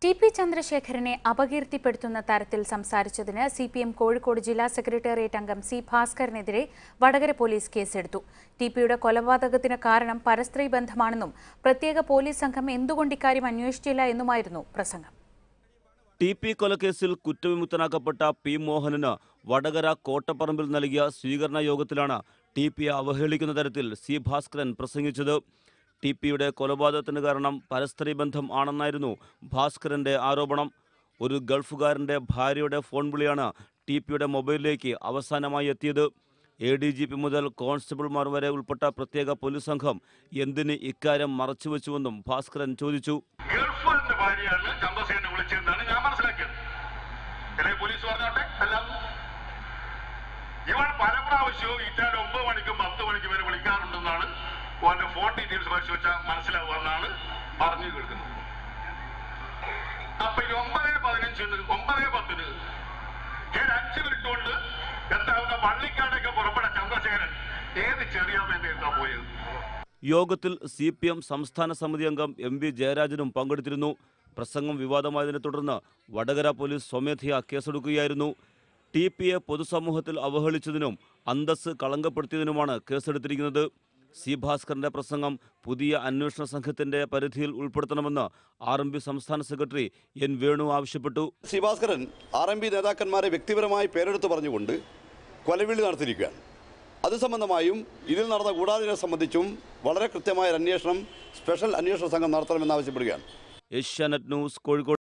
T P ചന്ദ്രശേഖരനെ അപകീർത്തിപ്പെടുത്തുന്ന തരത്തിൽ സംസാരിച്ചതിന് C P M Kozhikode ജില്ലാ സെക്രട്ടേറിയറ്റ് അംഗം സി ഭാസ്കറിനെതിരെ വടകര പോലീസ് കേസെടുത്തു ടി പിയുടെ കൊലപാതകത്തിന് കാരണം പരസ്ത്രീ ബന്ധമാണെന്നും പ്രത്യേക പോലീസ് സംഘം എന്തുകൊണ്ട് ഇക്കാര്യം അന്വേഷിച്ചില്ല എന്നുമായിരുന്നു പ്രസംഗം ടി പി കൊലക്കേസിൽ കുറ്റവിമുക്തനാക്കപ്പെട്ട പി മോഹനന് വടകര കോട്ടപ്പറമ്പിൽ നൽകിയ സ്വീകരണ യോഗത്തിലാണ് ടി പിയെ അവഹേളിക്കുന്ന തരത്തിൽ സി ഭാസ്കരൻ പ്രസംഗിച്ചത് ടി പിയുടെ കൊലപാതകത്തിന് കാരണം പരസ്ത്രീ ബന്ധം ആണെന്നായിരുന്നു ഭാസ്കരന്റെ ആരോപണം ഒരു ഗൾഫുകാരന്റെ ഭാര്യയുടെ ഫോൺ വിളിയാണ് ടി പിയുടെ മൊബൈലിലേക്ക് അവസാനമായി എത്തിയത് എ ഡി ജി പി മുതൽ കോൺസ്റ്റബിൾമാർ വരെ ഉൾപ്പെട്ട പ്രത്യേക പോലീസ് സംഘം എന്തിന് ഇക്കാര്യം മറച്ചുവെച്ചുവെന്നും ഭാസ്കരൻ ചോദിച്ചു ഗൾഫുകാരന്റെ ഭാര്യയാണ് ചന്ദ്രസേനെ വിളിച്ചതെന്നാണ് ഞാൻ മനസ്സിലാക്കിയത് അല്ലെ പോലീസ് പറഞ്ഞോട്ടെ അല്ല ഇവൾ പല പ്രാവശ്യവും ഇറ്റാൽ ഒമ്പത് മണിക്കും പത്ത് മണിക്കും വരെ വിളിക്കാറുണ്ടെന്നാണ് ഓന്റെ ഫോൺ ഡീറ്റെയിൽസ് പരിശോധിച്ചാൽ മനസ്സിലാവുമെന്നാണ് പറഞ്ഞു കേൾക്കുന്നത് അപ്പൊ ഈ ഒമ്പത് പതിനഞ്ചിന് ഒമ്പത് പത്തിന് ഏഴ് അഞ്ച് മിനിറ്റ് കൊണ്ട് എത്താവുന്ന വള്ളിക്കാടൊക്കെ പുറപ്പെട്ട ചന്ദ്രശേഖരൻ ഏത് ചെറിയാമ്മേന്റെ എന്താ പോയത് യോഗത്തിൽ സി പി എം സംസ്ഥാന സമിതി അംഗം എം വി ജയരാജനും പങ്കെടുത്തിരുന്നു പ്രസംഗം വിവാദമായതിനെ തുടർന്ന് വടകര പോലീസ് സ്വമേധയാ കേസെടുക്കുകയായിരുന്നു ടി പിയെ പൊതുസമൂഹത്തിൽ അവഹേളിച്ചതിനും അന്തസ് കളങ്കപ്പെടുത്തിയതിനുമാണ് കേസെടുത്തിരിക്കുന്നത് സി ഭാസ്കറിന്റെ പ്രസംഗം പുതിയ അന്വേഷണ സംഘത്തിന്റെ പരിധിയിൽ ഉൾപ്പെടുത്തണമെന്ന് ആർ എം പി സംസ്ഥാന സെക്രട്ടറി എൻ വേണു ആവശ്യപ്പെട്ടു C Bhaskaran R M P നേതാക്കന്മാരെ വ്യക്തിപരമായി പേരെടുത്ത് പറഞ്ഞുകൊണ്ട് കൊലവിളി നടത്തിയിരിക്കുകയാണ് അത് സംബന്ധമായും ഇതിൽ നടന്ന ഗൂഢാലോചന സംബന്ധിച്ചും വളരെ കൃത്യമായ ഒരു അന്വേഷണം സ്പെഷ്യൽ അന്വേഷണ സംഘം നടത്തണമെന്ന് ആവശ്യപ്പെടുകയാണ് ഏഷ്യാനെറ്റ് ന്യൂസ് കോഴിക്കോട്